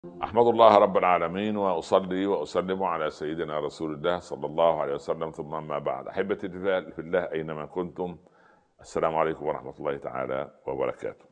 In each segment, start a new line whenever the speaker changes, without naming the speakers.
احمد الله رب العالمين واصلي واسلم على سيدنا رسول الله صلى الله عليه وسلم ثم اما بعد احبتي في الله اينما كنتم السلام عليكم ورحمه الله تعالى وبركاته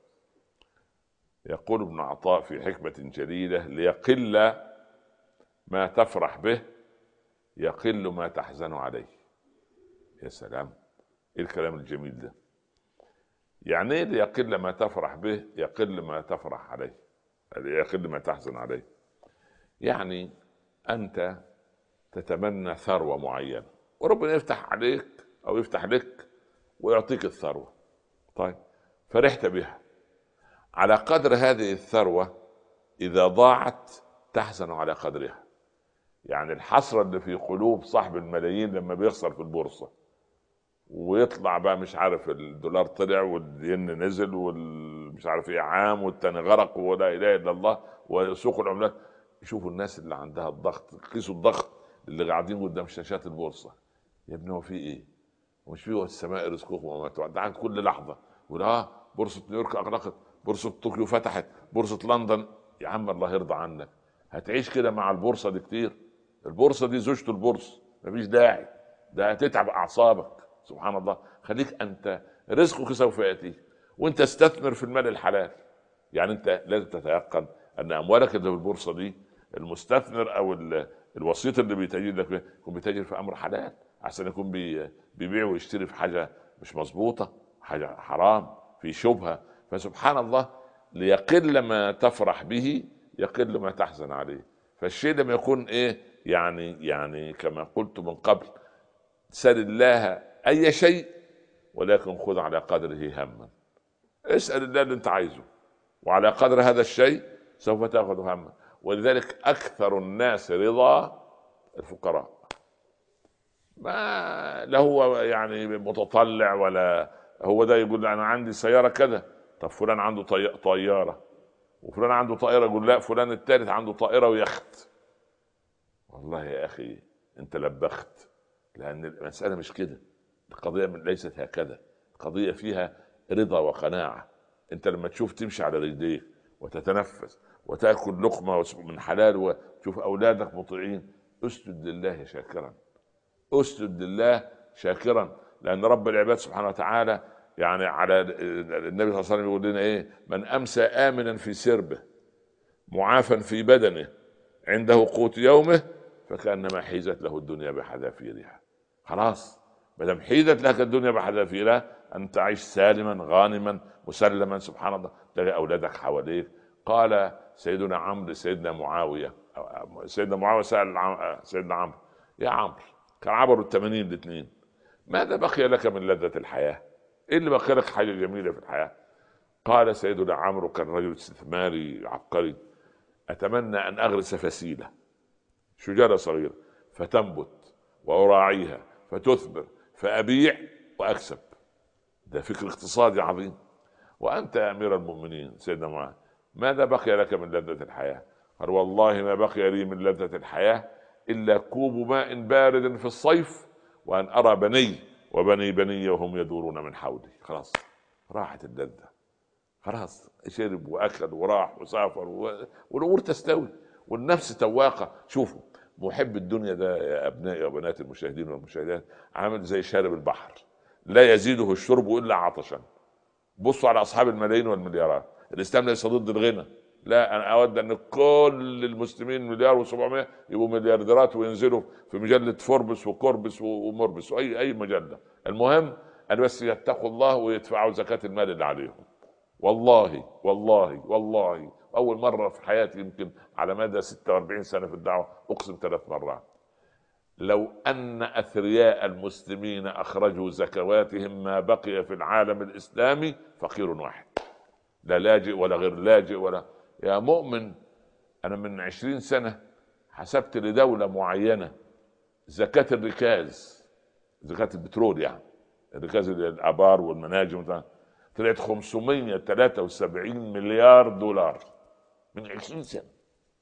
يقول ابن عطاء في حكمه جليله ليقل ما تفرح به يقل ما تحزن عليه يا سلام ايه الكلام الجميل ده يعني ايه ليقل ما تفرح به يقل ما تفرح عليه يقل ما تحزن عليه يعني انت تتمنى ثروه معينه وربنا يفتح عليك او يفتح لك ويعطيك الثروه طيب فرحت بها على قدر هذه الثروه اذا ضاعت تحزن على قدرها يعني الحسره اللي في قلوب صاحب الملايين لما بيخسر في البورصه ويطلع بقى مش عارف الدولار طلع والين نزل والمش عارف ايه عام والتاني غرق ولا اله الا الله وسوق العملات يشوفوا الناس اللي عندها الضغط قيسوا الضغط اللي قاعدين قدام شاشات البورصه يا ابني هو في ايه؟ مش في السماء رزقكم وما توعدون كل لحظه يقول اه بورصه نيويورك اغلقت بورصه طوكيو فتحت بورصه لندن يا عم الله يرضى عنك هتعيش كده مع البورصه دي كتير البورصه دي زوجته البورصه مفيش داعي ده هتتعب اعصابك سبحان الله خليك انت رزقك سوف ياتيك وانت استثمر في المال الحلال يعني انت لازم تتيقن ان اموالك اللي في البورصه دي المستثمر او الوسيط اللي بيتاجر لك يكون بيتاجر في امر حلال عشان يكون بيبيع ويشتري في حاجه مش مظبوطه حاجه حرام في شبهه فسبحان الله ليقل ما تفرح به يقل ما تحزن عليه فالشيء لما يكون ايه يعني يعني كما قلت من قبل سل الله اي شيء ولكن خذ على قدره هما اسال الله اللي انت عايزه وعلى قدر هذا الشيء سوف تاخذ هما ولذلك اكثر الناس رضا الفقراء ما لا هو يعني متطلع ولا هو ده يقول انا عندي سياره كذا طب فلان عنده طياره وفلان عنده طائره يقول لا فلان الثالث عنده طائره ويخت والله يا اخي انت لبخت لان المساله مش كده القضيه ليست هكذا القضيه فيها رضا وقناعه انت لما تشوف تمشي على رجليك وتتنفس وتاكل لقمه من حلال وتشوف اولادك مطيعين اسجد لله شاكرا اسجد لله شاكرا لان رب العباد سبحانه وتعالى يعني على النبي صلى الله عليه وسلم يقول لنا ايه من امسى امنا في سربه معافا في بدنه عنده قوت يومه فكانما حيزت له الدنيا بحذافيرها خلاص ما دام حيدت لك الدنيا بحذافيرها ان تعيش سالما غانما مسلما سبحان الله تلاقي اولادك حواليك قال سيدنا عمرو سيدنا معاويه سيدنا معاويه سال سيدنا عمرو يا عمرو كان عبروا الثمانين الاثنين ماذا بقي لك من لذة الحياة؟ ايه اللي بقي لك حاجة جميلة في الحياة؟ قال سيدنا عمرو كان رجل استثماري عبقري اتمنى ان اغرس فسيلة شجرة صغيرة فتنبت واراعيها فتثمر فابيع واكسب ده فكر اقتصادي عظيم وانت يا امير المؤمنين سيدنا معاذ ماذا بقي لك من لذة الحياة؟ قال والله ما بقي لي من لذة الحياة إلا كوب ماء بارد في الصيف وأن أرى بني وبني بني وهم يدورون من حولي خلاص راحت اللذة خلاص شرب وأكل وراح وسافر والأمور تستوي والنفس تواقة شوفوا محب الدنيا ده يا ابنائي وبنات المشاهدين والمشاهدات عامل زي شارب البحر لا يزيده الشرب الا عطشا بصوا على اصحاب الملايين والمليارات الاسلام ليس ضد الغنى لا انا اود ان كل المسلمين مليار و700 يبقوا مليارديرات وينزلوا في مجله فوربس وكوربس وموربس واي اي مجله المهم ان بس يتقوا الله ويدفعوا زكاه المال اللي عليهم والله والله والله اول مره في حياتي يمكن على مدى 46 سنه في الدعوه اقسم ثلاث مرات لو ان اثرياء المسلمين اخرجوا زكواتهم ما بقي في العالم الاسلامي فقير واحد لا لاجئ ولا غير لاجئ ولا يا مؤمن انا من عشرين سنه حسبت لدوله معينه زكاه الركاز زكاه البترول يعني الركاز الابار والمناجم طلعت 573 مليار دولار من 20 سنه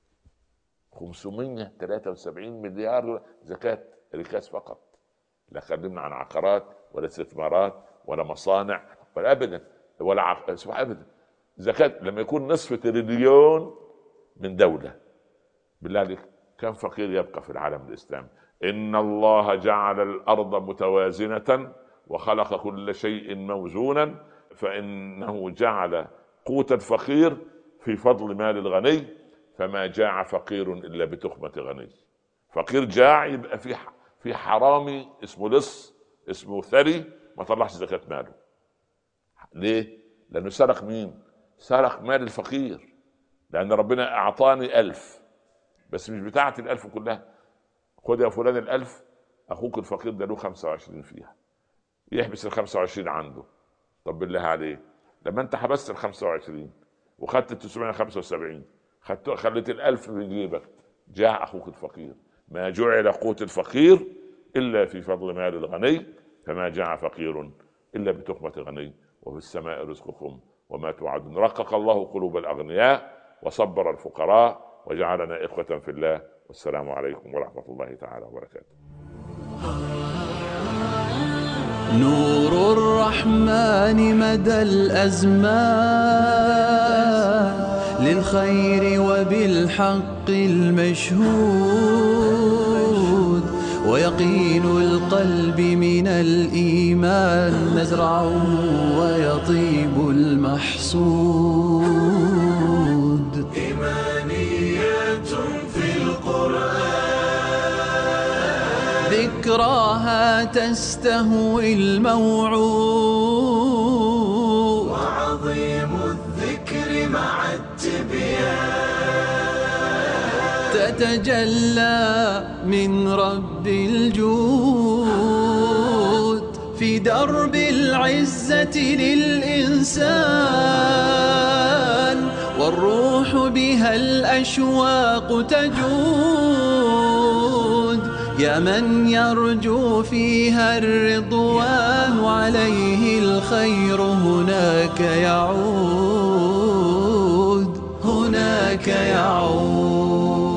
573 مليار دولار زكاه ركاز فقط لا خدمنا عن عقارات ولا استثمارات ولا مصانع ولا ابدا ولا عق... ابدا زكاه لما يكون نصف تريليون من دوله بالله عليك كم فقير يبقى في العالم الاسلامي ان الله جعل الارض متوازنه وخلق كل شيء موزونا فانه جعل قوت الفقير في فضل مال الغني فما جاع فقير الا بتخمه غني فقير جاع يبقى في في حرامي اسمه لص اسمه ثري ما طلعش زكاه ماله ليه؟ لانه سرق مين؟ سرق مال الفقير لان ربنا اعطاني ألف بس مش بتاعتي الألف كلها خد يا فلان الألف أخوك الفقير ده له 25 فيها يحبس ال 25 عنده طب بالله عليك لما أنت حبست ال 25 وخدت ال 975 خدت خليت ال 1000 في جيبك جاء أخوك الفقير ما جعل قوت الفقير إلا في فضل مال الغني فما جاء فقير إلا بتخمة غني وفي السماء رزقكم وما توعدون رقق الله قلوب الأغنياء وصبر الفقراء وجعلنا إخوة في الله والسلام عليكم ورحمة الله تعالى وبركاته
نور الرحمن مدى الأزمان للخير وبالحق المشهود ويقين القلب من الإيمان نزرعه ويطيب المحصود
إيمانيات في القرآن
ذكراها تستهوي الموعود
وعظيم الذكر مع التبيان
تتجلى من رب الجود في درب العزة للإنسان والروح بها الأشواق تجود يا من يرجو فيها الرضوان عليه الخير هناك يعود هناك يعود